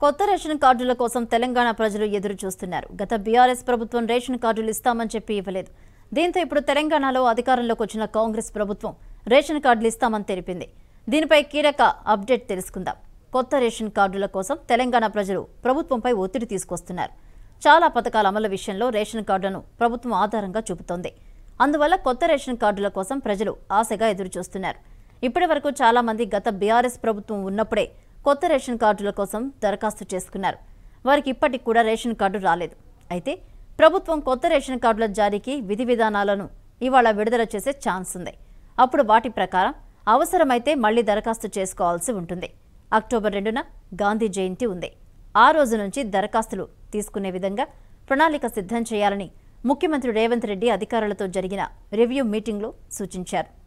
కొత్త రేషన్ కార్డుల కోసం తెలంగాణ ప్రజలు ఎదురు చూస్తున్నారు గత బీఆర్ఎస్ ప్రభుత్వం రేషన్ కార్డులు ఇస్తామని చెప్పి ఇవ్వలేదు దీంతో ఇప్పుడు తెలంగాణలో అధికారంలోకి వచ్చిన కాంగ్రెస్ ప్రభుత్వం రేషన్ కార్డులు ఇస్తామని తెలిపింది దీనిపై కీలక అప్డేట్ తెలుసుకుందాం కొత్త రేషన్ కార్డుల కోసం తెలంగాణ ప్రజలు ప్రభుత్వంపై ఒత్తిడి తీసుకొస్తున్నారు చాలా పథకాల అమలు విషయంలో రేషన్ కార్డులను ప్రభుత్వం ఆధారంగా చూపుతోంది అందువల్ల కొత్త రేషన్ కార్డుల కోసం ప్రజలు ఆశగా ఎదురుచూస్తున్నారు ఇప్పటి వరకు చాలా మంది గత బీఆర్ఎస్ ప్రభుత్వం ఉన్నప్పుడే కొత్త రేషన్ కార్డుల కోసం దరఖాస్తు చేసుకున్నారు వారికి ఇప్పటికి కూడా రేషన్ కార్డు రాలేదు అయితే ప్రభుత్వం కొత్త రేషన్ కార్డుల జారీకి విధి విధానాలను ఇవాళ విడుదల చేసే ఛాన్స్ ఉంది అప్పుడు వాటి ప్రకారం అవసరమైతే మళ్లీ దరఖాస్తు చేసుకోవాల్సి ఉంటుంది అక్టోబర్ రెండున గాంధీ జయంతి ఉంది ఆ రోజు నుంచి దరఖాస్తులు తీసుకునే విధంగా ప్రణాళిక సిద్ధం చేయాలని ముఖ్యమంత్రి రేవంత్ రెడ్డి అధికారులతో జరిగిన రివ్యూ మీటింగ్లో సూచించారు